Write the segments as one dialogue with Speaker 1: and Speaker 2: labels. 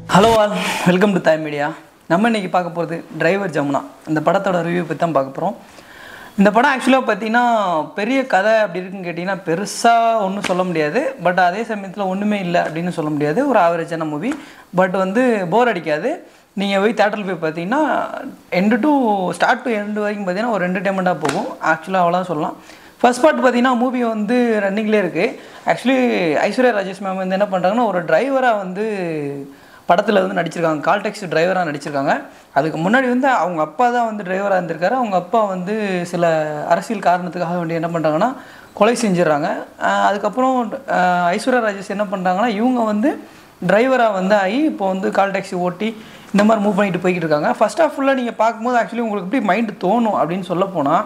Speaker 1: hello all welcome to Thai media நம்ம இன்னைக்கு பார்க்க போகிறது டிரைவர் ஜமுனா இந்த படத்தோட ரிவ்யூ பற்றி தான் பார்க்க போகிறோம் இந்த படம் ஆக்சுவலாக பார்த்தீங்கன்னா பெரிய கதை அப்படி இருக்குன்னு கேட்டிங்கன்னா பெருசாக ஒன்றும் சொல்ல முடியாது பட் அதே சமயத்தில் ஒன்றுமே இல்லை அப்படின்னு சொல்ல முடியாது ஒரு ஆவரேஜான மூவி பட் வந்து போர் அடிக்காது நீங்கள் போய் தேட்டரில் போய் பார்த்தீங்கன்னா end to start to end வரைக்கும் பார்த்தீங்கன்னா ஒரு என்டர்டைன்மெண்ட்டாக போகும் ஆக்சுவலாக அவ்வளோதான் சொல்லலாம் ஃபர்ஸ்ட் பார்ட் பார்த்தீங்கன்னா மூவி வந்து ரன்னிங்லேயே இருக்குது ஆக்சுவலி ஐஸ்வர்யா ராஜேஷ் மேம் வந்து என்ன பண்ணுறாங்கன்னா ஒரு டிரைவராக வந்து படத்தில் வந்து நடிச்சிருக்காங்க கால் டாக்ஸி டிரைவராக நடிச்சிருக்காங்க அதுக்கு முன்னாடி வந்து அவங்க அப்பா தான் வந்து டிரைவராக இருந்திருக்காரு அவங்க அப்பா வந்து சில அரசியல் காரணத்துக்காக வேண்டி என்ன பண்ணுறாங்கன்னா கொலை செஞ்சிடறாங்க ஆஹ் அதுக்கப்புறம் ஆஹ் ஐஸ்வர்யா ராஜேஷ் என்ன பண்ணுறாங்கன்னா இவங்க வந்து டிரைவராக வந்து ஆகி இப்போ வந்து கால் டாக்ஸி ஓட்டி இந்த மாதிரி மூவ் பண்ணிட்டு போய்கிட்டு இருக்காங்க ஃபர்ஸ்ட் ஆஃப் ஃபுல்லாக நீங்கள் பார்க்கும்போது ஆக்சுவலி உங்களுக்கு எப்படி மைண்டு தோணும் அப்படின்னு சொல்ல போனால்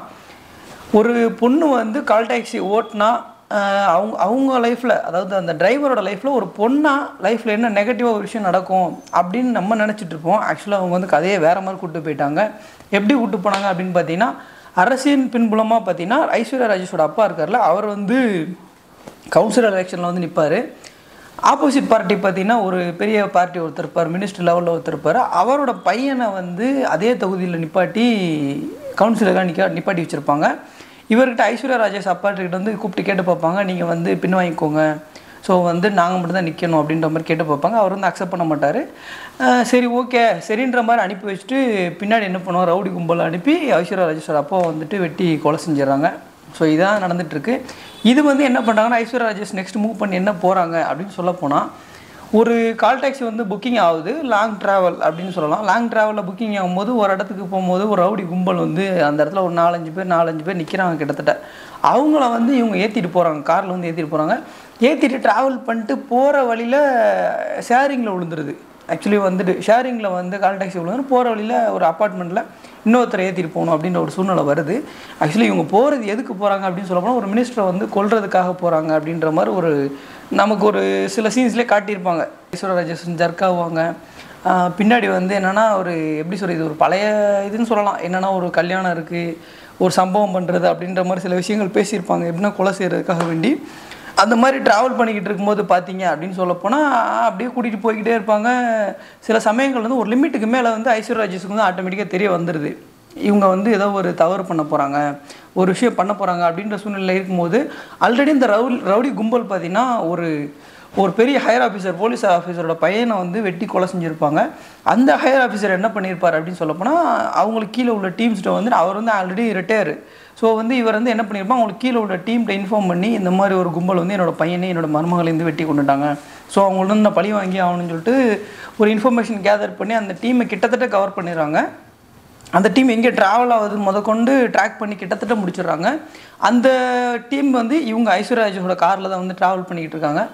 Speaker 1: ஒரு பொண்ணு வந்து கால் டாக்ஸி ஓட்டினா ஆஹ் அவங்க அவங்க லைஃப்பில் அதாவது அந்த டிரைவரோட லைஃப்பில் ஒரு பொண்ணாக லைஃப்பில் என்ன நெகட்டிவாக ஒரு விஷயம் நடக்கும் அப்படின்னு நம்ம நினச்சிட்டு இருப்போம் ஆக்சுவலாக அவங்க வந்து கதையை வேறு மாதிரி கூப்பிட்டு போயிட்டாங்க எப்படி கூப்பிட்டு போனாங்க அப்படின்னு பார்த்தீங்கன்னா அரசியல் பின்புலமாக பார்த்தீங்கன்னா ஐஸ்வர்யா ராஜேஷோட அப்பா இருக்கார்ல அவர் வந்து கவுன்சிலர் எலெக்ஷனில் வந்து நிற்பார் ஆப்போசிட் பார்ட்டி பார்த்தீங்கன்னா ஒரு பெரிய பார்ட்டி ஒருத்தர் இருப்பார் மினிஸ்டர் லெவலில் ஒருத்தர் இருப்பார் அவரோட பையனை வந்து அதே தொகுதியில் நிப்பாட்டி கவுன்சிலராக நிற்க நிப்பாட்டி வச்சுருப்பாங்க இவர்கிட்ட ஐஸ்வர்யா ராஜேஷ் அப்பாட்டுக்கிட்ட வந்து கூப்பிட்டு கேட்டு பார்ப்பாங்க நீங்கள் வந்து பின் வாங்கிக்கோங்க ஸோ வந்து நாங்கள் மட்டும் தான் நிற்கணும் அப்படின்ற மாதிரி கேட்டு பார்ப்பாங்க அவர் வந்து அக்செப்ட் பண்ண மாட்டார் அஹ் சரி ஓகே சரின்ற மாதிரி அனுப்பி வச்சுட்டு பின்னாடி என்ன பண்ணுவோம் ரவுடி கும்பல் அனுப்பி ஐஸ்வர்யா ராஜேஷோட அப்பா வந்துட்டு வெட்டி கொலை செஞ்சிடறாங்க ஸோ இதான் நடந்துகிட்ருக்கு இது வந்து என்ன பண்ணுறாங்கன்னா ஐஸ்வர்யா ராஜேஷ் நெக்ஸ்ட் மூவ் பண்ணி என்ன போகிறாங்க அப்படின்னு சொல்ல போனால் ஒரு கால் டாக்ஸி வந்து புக்கிங் ஆகுது லாங் ட்ராவல் அப்படின்னு சொல்லலாம் லாங் ட்ராவலில் புக்கிங் ஆகும்போது ஒரு இடத்துக்கு போகும்போது ஒரு ரவுடி கும்பல் வந்து அந்த இடத்துல ஒரு நாலஞ்சு பேர் நாலஞ்சு பேர் நிற்கிறாங்க கிட்டத்தட்ட அவங்கள வந்து இவங்க ஏற்றிட்டு போகிறாங்க காரில் வந்து ஏற்றிட்டு போகிறாங்க ஏற்றிட்டு ட்ராவல் பண்ணிட்டு போகிற வழியில் ஷேரிங்கில் விழுந்துருது ஆக்சுவலி வந்துட்டு ஷேரிங்கில் வந்து கால் டாக்ஸி விழுந்து போகிற வழியில் ஒரு அப்பார்ட்மெண்ட்டில் இன்னொருத்தரை ஏற்றிட்டு போகணும் அப்படின்ற ஒரு சூழ்நிலை வருது ஆக்சுவலி இவங்க போகிறது எதுக்கு போகிறாங்க அப்படின்னு சொல்ல போனால் ஒரு மினிஸ்டரை வந்து கொல்றதுக்காக போகிறாங்க அப்படின்ற மாதிரி ஒரு நமக்கு ஒரு சில சீன்ஸ்லேயே காட்டியிருப்பாங்க ஐஸ்வர்யா ராஜேஷன் ஜர்க்காவாங்க ஆஹ் பின்னாடி வந்து என்னென்னா ஒரு எப்படி சொல்கிறது ஒரு பழைய இதுன்னு சொல்லலாம் என்னென்னா ஒரு கல்யாணம் இருக்குது ஒரு சம்பவம் பண்ணுறது அப்படின்ற மாதிரி சில விஷயங்கள் பேசியிருப்பாங்க எப்படின்னா கொலை செய்கிறதுக்காக வேண்டி அந்த மாதிரி ட்ராவல் பண்ணிக்கிட்டு இருக்கும்போது பார்த்தீங்க அப்படின்னு சொல்ல போனால் அப்படியே கூட்டிகிட்டு போய்கிட்டே இருப்பாங்க சில சமயங்கள் வந்து ஒரு லிமிட்டுக்கு மேலே வந்து ஐஸ்வர்யா ராஜேஷுக்கு வந்து ஆட்டோமேட்டிக்காக தெரிய வந்துடுது இவங்க வந்து ஏதோ ஒரு தவறு பண்ண போகிறாங்க ஒரு விஷயம் பண்ண போகிறாங்க அப்படின்ற சூழ்நிலை இருக்கும்போது ஆல்ரெடி இந்த ரவுடி ரவுடி கும்பல் பார்த்தீங்கன்னா ஒரு ஒரு பெரிய ஹையர் ஆஃபீஸர் போலீஸ் ஆஃபீஸரோட பையனை வந்து வெட்டி கொலை செஞ்சுருப்பாங்க அந்த ஹையர் ஆஃபீஸர் என்ன பண்ணியிருப்பார் அப்படின்னு சொல்ல போனால் அவங்களுக்கு கீழே உள்ள டீம்ஸ்கிட்ட வந்து அவர் வந்து ஆல்ரெடி ரிட்டையர் ஸோ வந்து இவர் வந்து என்ன பண்ணியிருப்பாங்க அவங்களுக்கு கீழே உள்ள டீம்கிட்ட இன்ஃபார்ம் பண்ணி இந்த மாதிரி ஒரு கும்பல் வந்து என்னோட பையனை என்னோட மருமகளையும் வெட்டி கொண்டுட்டாங்க ஸோ அவங்கள்ட்ட நான் பழி வாங்கி ஆகணும்னு சொல்லிட்டு ஒரு இன்ஃபர்மேஷன் கேதர் பண்ணி அந்த டீமை கிட்டத்தட்ட கவர் பண்ணிடுறாங்க அந்த டீம் எங்கே ட்ராவல் ஆகுது முதற்கொண்டு ட்ராக் பண்ணி கிட்டத்தட்ட முடிச்சிடுறாங்க அந்த டீம் வந்து இவங்க ஐஸ்வர்யா ராஜேஷோட காரில் தான் வந்து ட்ராவல் பண்ணிக்கிட்டு இருக்காங்க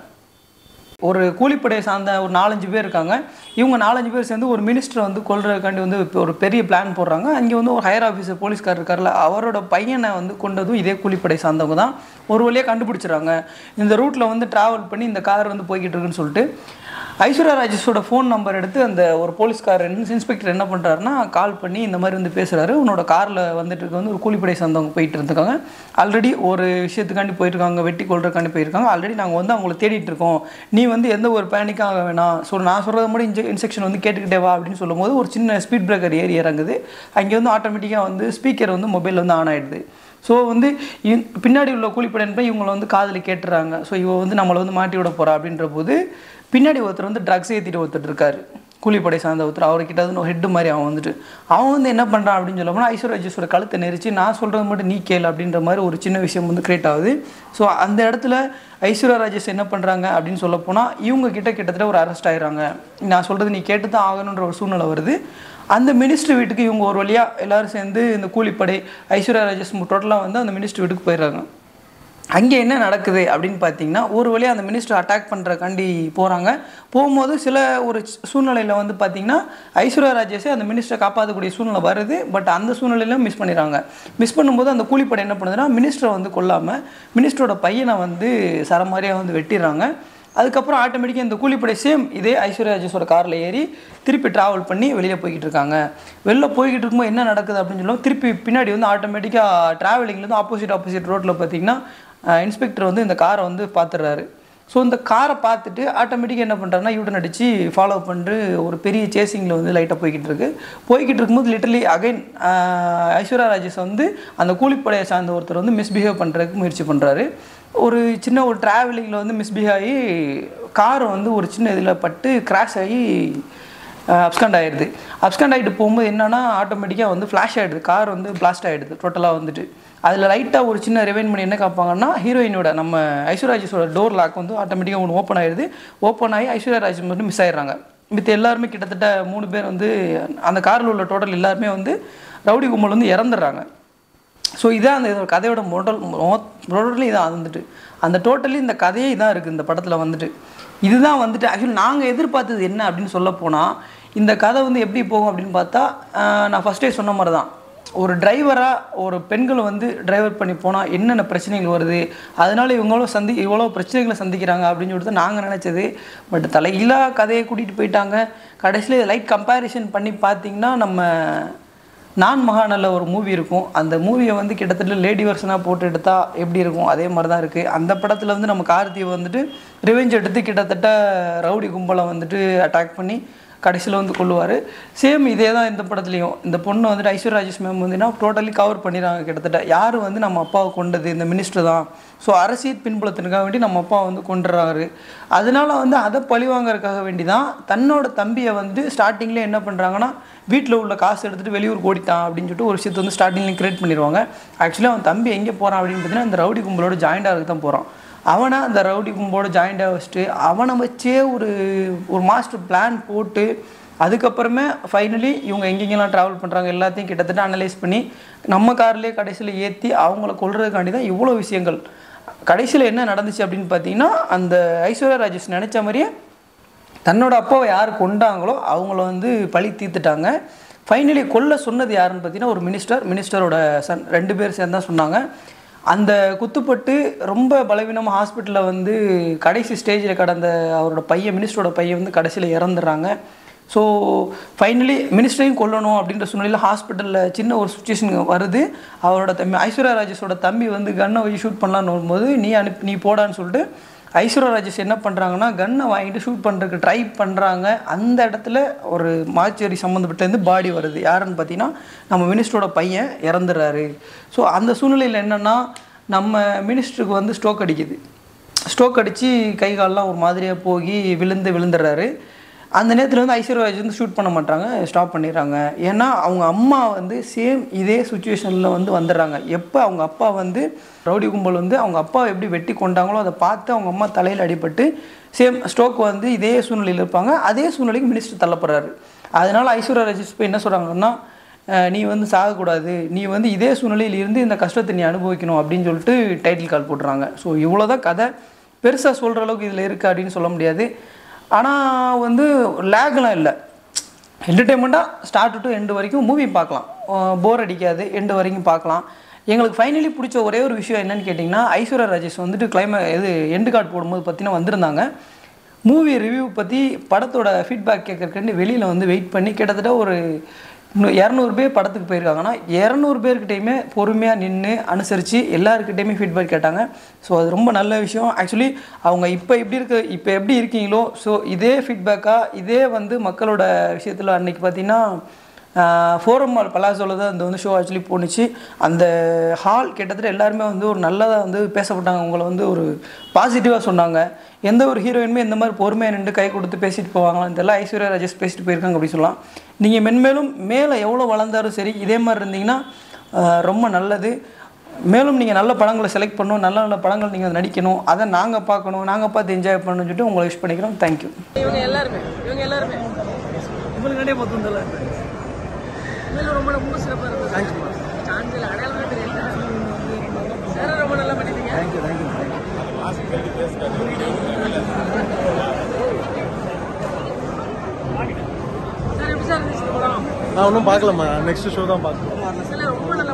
Speaker 1: ஒரு கூலிப்படையை சார்ந்த ஒரு நாலஞ்சு பேர் இருக்காங்க இவங்க நாலஞ்சு பேர் சேர்ந்து ஒரு மினிஸ்டரை வந்து கொல்றதுக்காண்டி வந்து இப்போ ஒரு பெரிய பிளான் போடுறாங்க அங்கே வந்து ஒரு ஹையர் ஆஃபீஸர் போலீஸ்கார் இருக்கார்ல அவரோட பையனை வந்து கொண்டதும் இதே கூலிப்படை சார்ந்தவங்க தான் ஒரு வழியாக கண்டுபிடிச்சிடுறாங்க இந்த ரூட்டில் வந்து ட்ராவல் பண்ணி இந்த கார் வந்து போய்கிட்டு இருக்குன்னு சொல்லிட்டு ஐஸ்வர்யா ராஜேஷோட ஃபோன் நம்பர் எடுத்து அந்த ஒரு போலீஸ்கார் இன்ஸ்பெக்டர் என்ன பண்ணுறாருன்னா கால் பண்ணி இந்த மாதிரி வந்து பேசுகிறாரு உன்னோட காரில் வந்துட்டு இருக்க வந்து ஒரு கூலிப்படை சார்ந்தவங்க போயிட்டு இருந்திருக்காங்க ஆல்ரெடி ஒரு விஷயத்துக்காண்டி போயிருக்காங்க வெட்டி கொள்றதுக்காண்டி போயிருக்காங்க ஆல்ரெடி நாங்கள் வந்து அவங்கள தேடிட்டு இருக்கோம் நீ வந்து எந்த ஒரு பேனிக்காக ஆக வேணாம் ஸோ நான் சொல்கிறது மட்டும் இன்ஜெ இன்ஸ்ட்ரக்ஷன் வந்து கேட்டுக்கிட்டே வா அப்படின்னு சொல்லும்போது ஒரு சின்ன ஸ்பீட் பிரேக்கர் ஏறி இறங்குது அங்கே வந்து ஆட்டோமேட்டிக்காக வந்து ஸ்பீக்கர் வந்து மொபைல் வந்து ஆன் ஆகிடுது ஸோ வந்து இ- பின்னாடி உள்ள கூலிப்படையின் போய் இவங்களை வந்து காதில் கேட்டுறாங்க ஸோ இவ வந்து நம்மளை வந்து மாட்டி விட போகிறா அப்படின்ற போது பின்னாடி ஒருத்தர் வந்து ட்ரக்ஸ் ஏற்றிட்டு ஒருத்தர் இருக்காரு கூலிப்படை சார்ந்த ஒருத்தர் அவர்கிட்ட வந்து ஹெட்டு மாதிரி அவன் வந்துட்டு அவன் வந்து என்ன பண்ணுறான் அப்படின்னு சொல்ல போனால் ஐஸ்வர்யா ராஜேஷோட கழுத்தை நெரிச்சு நான் சொல்கிறது மட்டும் நீ கேளு அப்படின்ற மாதிரி ஒரு சின்ன விஷயம் வந்து கிரியேட் ஆகுது ஸோ அந்த இடத்துல ஐஸ்வர்யா ராஜேஷ் என்ன பண்ணுறாங்க அப்படின்னு சொல்ல போனால் இவங்க கிட்ட கிட்டத்தட்ட ஒரு அரெஸ்ட் ஆயிடுறாங்க நான் சொல்கிறது நீ கேட்டு தான் ஆகணுன்ற ஒரு சூழ்நிலை வருது அந்த மினிஸ்டர் வீட்டுக்கு இவங்க ஒரு வழியாக எல்லாரும் சேர்ந்து இந்த கூலிப்படை ஐஸ்வர்யா ராஜேஷ் டோட்டலாக வந்து அந்த மினிஸ்டர் வீட்டுக்கு போயிடுறாங்க அங்கே என்ன நடக்குது அப்படின்னு பார்த்தீங்கன்னா ஒரு வழியாக அந்த மினிஸ்டர் அட்டாக் பண்ணுறக்காண்டி போகிறாங்க போகும்போது சில ஒரு சூழ்நிலையில் வந்து பார்த்தீங்கன்னா ஐஸ்வர்யா ராஜேஷே அந்த மினிஸ்டரை காப்பாற்றக்கூடிய சூழ்நிலை வருது பட் அந்த சூழ்நிலையிலும் மிஸ் பண்ணிடுறாங்க மிஸ் பண்ணும்போது அந்த கூலிப்படை என்ன பண்ணுதுன்னா மினிஸ்டரை வந்து கொல்லாமல் மினிஸ்டரோட பையனை வந்து சரமாரியாக வந்து வெட்டிடுறாங்க அதுக்கப்புறம் ஆட்டோமேட்டிக்காக இந்த கூலிப்படை சேம் இதே ஐஸ்வர்யா ராஜேஷோட காரில் ஏறி திருப்பி ட்ராவல் பண்ணி வெளியில் போய்கிட்டு இருக்காங்க வெளில போய்கிட்டு இருக்கும்போது என்ன நடக்குது அப்படின்னு சொல்லுவோம் திருப்பி பின்னாடி வந்து ஆட்டோமேட்டிக்காக ட்ராவலிங்லேருந்து ஆப்போசிட் ஆப்போசிட் ரோட்டில் பார்த்தீங்கன்னா இன்ஸ்பெக்டர் வந்து இந்த காரை வந்து பார்த்துடுறாரு ஸோ இந்த காரை பார்த்துட்டு ஆட்டோமேட்டிக்காக என்ன பண்ணுறாங்கன்னா யூட்டன் அடித்து ஃபாலோ பண்ணிட்டு ஒரு பெரிய சேசிங்கில் வந்து லைட்டாக போய்கிட்டு இருக்கு போய்கிட்டு இருக்கும்போது லிட்டரலி அகைன் ஐஸ்வர்யா ராஜேஷ் வந்து அந்த கூலிப்படையை சார்ந்த ஒருத்தர் வந்து மிஸ்பிஹேவ் பண்ணுறதுக்கு முயற்சி பண்ணுறாரு ஒரு சின்ன ஒரு ட்ராவலிங்கில் வந்து மிஸ்பிஹேவ் ஆகி கார் வந்து ஒரு சின்ன இதில் பட்டு கிராஷ் ஆகி அப்ஸ்கண்ட் ஆகிடுது அப்ஸ்கண்ட் ஆகிட்டு போகும்போது என்னன்னா ஆட்டோமேட்டிக்காக வந்து ஃப்ளாஷ் ஆகிடுது கார் வந்து பிளாஸ்ட் ஆகிடுது டோட்டலாக வந்துட்டு அதில் லைட்டாக ஒரு சின்ன ரிவைன் பண்ணி என்ன காப்பாங்கன்னா ஹீரோயினோட நம்ம ஐஸ்வர்யாஜஸோட டோர் லாக் வந்து ஆட்டோமேட்டிக்காக ஒன்று ஓப்பன் ஆகிடுது ஓப்பன் ஆகி ஐஸ்வர்யா ராஜ் மட்டும் மிஸ் ஆயிடுறாங்க மித்த எல்லாருமே கிட்டத்தட்ட மூணு பேர் வந்து அந்த காரில் உள்ள டோட்டல் எல்லாருமே வந்து ரவுடி கும்பல் வந்து இறந்துடுறாங்க ஸோ இதான் அந்த இதோட கதையோட மொடல் மொடலி இதான் வந்துட்டு அந்த டோட்டலி இந்த கதையே இதான் இருக்குது இந்த படத்தில் வந்துட்டு இதுதான் வந்துட்டு ஆக்சுவலி நாங்கள் எதிர்பார்த்தது என்ன அப்படின்னு சொல்ல போனால் இந்த கதை வந்து எப்படி போகும் அப்படின்னு பார்த்தா ஆஹ் நான் ஃபஸ்ட்டே சொன்ன மாதிரி தான் ஒரு டிரைவராக ஒரு பெண்கள் வந்து டிரைவர் பண்ணி போனால் என்னென்ன பிரச்சனைகள் வருது அதனால இவங்களும் சந்தி இவ்வளோ பிரச்சனைகளை சந்திக்கிறாங்க அப்படின்னு சொல்லிட்டு நாங்கள் நினச்சது பட் தலையிலா கதையை கூட்டிகிட்டு போயிட்டாங்க கடைசியில் லைட் கம்பேரிசன் பண்ணி பார்த்தீங்கன்னா நம்ம நான் மகாநல்ல ஒரு மூவி இருக்கும் அந்த மூவியை வந்து கிட்டத்தட்ட லேடி வெர்ஷனாக போட்டு எடுத்தா எப்படி இருக்கும் அதே மாதிரி தான் இருக்குது அந்த படத்தில் வந்து நம்ம கார்த்தியை வந்துட்டு ரிவெஞ்ச் எடுத்து கிட்டத்தட்ட ரவுடி கும்பலை வந்துட்டு அட்டாக் பண்ணி கடைசியில் வந்து கொள்ளுவார் சேம் இதே தான் இந்த படத்துலையும் இந்த பொண்ணு வந்துட்டு ஐஸ்வர்யா ராஜேஷ் மேம் வந்துன்னா டோட்டலி கவர் பண்ணிடுறாங்க கிட்டத்தட்ட யார் வந்து நம்ம அப்பாவை கொண்டது இந்த மினிஸ்டர் தான் ஸோ அரசியல் பின்புலத்தினுக்காக வேண்டி நம்ம அப்பா வந்து கொண்டுறாரு அதனால வந்து அதை பழி வாங்குறதுக்காக வேண்டி தான் தன்னோட தம்பியை வந்து ஸ்டார்டிங்லேயே என்ன பண்ணுறாங்கன்னா வீட்டில் உள்ள காசு எடுத்துகிட்டு வெளியூர் ஓடிட்டான் அப்படின்னு சொல்லிட்டு ஒரு விஷயத்தை வந்து ஸ்டார்டிங்லேயும் கிரியேட் பண்ணிடுவாங்க ஆக்சுவலி அவன் தம்பி எங்கே போகிறான் அப்படின்னு பார்த்தீங்கன்னா இந்த ரவுடி கும்பலோட ஜாயிண்ட் ஆகிறதுக்கு தான் போகிறான் அவனை அந்த ரவுடி கும்போட ஜாயிண்டாக வச்சுட்டு அவனை வச்சே ஒரு ஒரு மாஸ்டர் பிளான் போட்டு அதுக்கப்புறமே ஃபைனலி இவங்க எங்கெங்கெல்லாம் ட்ராவல் பண்ணுறாங்க எல்லாத்தையும் கிட்டத்தட்ட அனலைஸ் பண்ணி நம்ம கார்லேயே கடைசியில் ஏற்றி அவங்கள கொல்றதுக்காண்டி தான் இவ்வளோ விஷயங்கள் கடைசியில் என்ன நடந்துச்சு அப்படின்னு பார்த்தீங்கன்னா அந்த ஐஸ்வர்யா ராஜேஷ் நினச்ச மாதிரியே தன்னோட அப்பாவை யார் கொண்டாங்களோ அவங்கள வந்து பழி தீர்த்துட்டாங்க ஃபைனலி கொல்ல சொன்னது யாருன்னு பார்த்தீங்கன்னா ஒரு மினிஸ்டர் மினிஸ்டரோட சன் ரெண்டு பேர் சேர்ந்து தான் சொன்னாங்க அந்த குத்துப்பட்டு ரொம்ப பலவீனமாக ஹாஸ்பிட்டலில் வந்து கடைசி ஸ்டேஜில் கடந்த அவரோட பையன் மினிஸ்டரோட பையன் வந்து கடைசியில் இறந்துடுறாங்க ஸோ ஃபைனலி மினிஸ்டரையும் கொல்லணும் அப்படின்ற சூழ்நிலையில் ஹாஸ்பிட்டலில் சின்ன ஒரு சுச்சுவேஷன் வருது அவரோட தம்பி ஐஸ்வர்யா ராஜேஷோட தம்பி வந்து கன்னை வச்சு ஷூட் பண்ணலான்னு வரும்போது நீ அனுப்பி நீ போடான்னு சொல்லிட்டு ஐஸ்வர்யா ராஜேஷ் என்ன பண்ணுறாங்கன்னா கன்னை வாங்கிட்டு ஷூட் பண்ணுறதுக்கு ட்ரை பண்ணுறாங்க அந்த இடத்துல ஒரு மாச்சேரி சம்மந்தப்பட்டது பாடி வருது யாருன்னு பார்த்தீங்கன்னா நம்ம மினிஸ்டரோட பையன் இறந்துடுறாரு ஸோ அந்த சூழ்நிலையில் என்னென்னா நம்ம மினிஸ்டருக்கு வந்து ஸ்ட்ரோக் அடிக்குது ஸ்ட்ரோக் அடித்து கை கால்லாம் ஒரு மாதிரியாக போய் விழுந்து விழுந்துடுறாரு அந்த நேரத்தில் வந்து ஐஸ்வர்யா ராஜ் வந்து ஷூட் பண்ண மாட்டாங்க ஸ்டாப் பண்ணிடுறாங்க ஏன்னா அவங்க அம்மா வந்து சேம் இதே சுச்சுவேஷனில் வந்து வந்துடுறாங்க எப்போ அவங்க அப்பா வந்து ரவுடி கும்பல் வந்து அவங்க அப்பா எப்படி வெட்டி கொண்டாங்களோ அதை பார்த்து அவங்க அம்மா தலையில் அடிபட்டு சேம் ஸ்ட்ரோக் வந்து இதே சூழ்நிலையில் இருப்பாங்க அதே சூழ்நிலைக்கு மினிஸ்டர் தள்ளப்படுறாரு அதனால் ஐஸ்வர்யா ராஜேஷ் போய் என்ன சொல்கிறாங்கன்னா அஹ் நீ வந்து சாகக்கூடாது நீ வந்து இதே சூழ்நிலையில் இருந்து இந்த கஷ்டத்தை நீ அனுபவிக்கணும் அப்படின்னு சொல்லிட்டு டைட்டில் கால் போட்டுறாங்க ஸோ இவ்வளோதான் கதை பெருசாக சொல்கிற அளவுக்கு இதில் இருக்குது அப்படின்னு சொல்ல முடியாது ஆனால் வந்து லேக்லாம் இல்லை என்டர்டெயின்மெண்ட்டாக ஸ்டார்ட் டு எண்டு வரைக்கும் மூவி பார்க்கலாம் போர் அடிக்காது எண்டு வரைக்கும் பார்க்கலாம் எங்களுக்கு ஃபைனலி பிடிச்ச ஒரே ஒரு விஷயம் என்னன்னு கேட்டிங்கன்னா ஐஸ்வர்யா ராஜேஷ் வந்துட்டு கிளைம இது எண்டு கார்டு போடும்போது பார்த்தீங்கன்னா வந்திருந்தாங்க மூவி ரிவ்யூ பற்றி படத்தோட ஃபீட்பேக் கேட்கறதுக்கு வெளியில் வந்து வெயிட் பண்ணி கிட்டத்தட்ட ஒரு இன்னும் இரநூறு பேர் படத்துக்கு போயிருக்காங்கன்னா இரநூறு பேர்கிட்டையுமே பொறுமையாக நின்று அனுசரித்து எல்லாருக்கிட்டையுமே ஃபீட்பேக் கேட்டாங்க ஸோ அது ரொம்ப நல்ல விஷயம் ஆக்சுவலி அவங்க இப்போ எப்படி இருக்க இப்போ எப்படி இருக்கீங்களோ ஸோ இதே ஃபீட்பேக்காக இதே வந்து மக்களோட விஷயத்தில் அன்னைக்கு பார்த்தீங்கன்னா ஃபோரம் மால் பலாசோவில் தான் அந்த வந்து ஷோ ஆக்சுவலி போணுச்சு அந்த ஹால் கிட்டத்தட்ட எல்லாருமே வந்து ஒரு நல்லதாக வந்து பேசப்பட்டாங்க உங்களை வந்து ஒரு பாசிட்டிவாக சொன்னாங்க எந்த ஒரு ஹீரோயினுமே இந்த மாதிரி பொறுமையாக நின்று கை கொடுத்து பேசிட்டு போவாங்களான்னு தெரியல ஐஸ்வர்யா ராஜேஷ் பேசிட்டு போயிருக்காங்க அப்படின்னு சொல்லலாம் நீங்கள் மென்மேலும் மேலே எவ்வளோ வளர்ந்தாலும் சரி இதே மாதிரி இருந்தீங்கன்னா ஆஹ், ரொம்ப நல்லது மேலும் நீங்கள் நல்ல படங்களை செலக்ட் பண்ணணும் நல்ல நல்ல படங்கள் நீங்கள் நடிக்கணும் அதை நாங்கள் பார்க்கணும் நாங்கள் பார்த்து என்ஜாய் பண்ணணும்னு சொல்லிட்டு உங்களை விஷ் பண்ணிக்கிறோம் தேங்க்யூ
Speaker 2: இவங்க எல்லாருமே இவங்க எல்லாருமே
Speaker 1: உங்களுக்கு நிறைய பார்த்து
Speaker 2: உண்மையில ரொம்ப ரொம்ப சிறப்பாக இருந்தது சான்ஸில் அடையாளமே தெரியல சார் ரொம்ப நல்லா பண்ணிட்டீங்க
Speaker 1: தேங்க்யூ தேங்க்யூ
Speaker 2: சார் எப்படி சார் இருந்துச்சு இந்த படம்
Speaker 3: நான் ஒன்றும் பார்க்கலம்மா நெக்ஸ்ட் ஷோ தான் பார்க்கணும்
Speaker 2: சில ரொம்ப நல்லா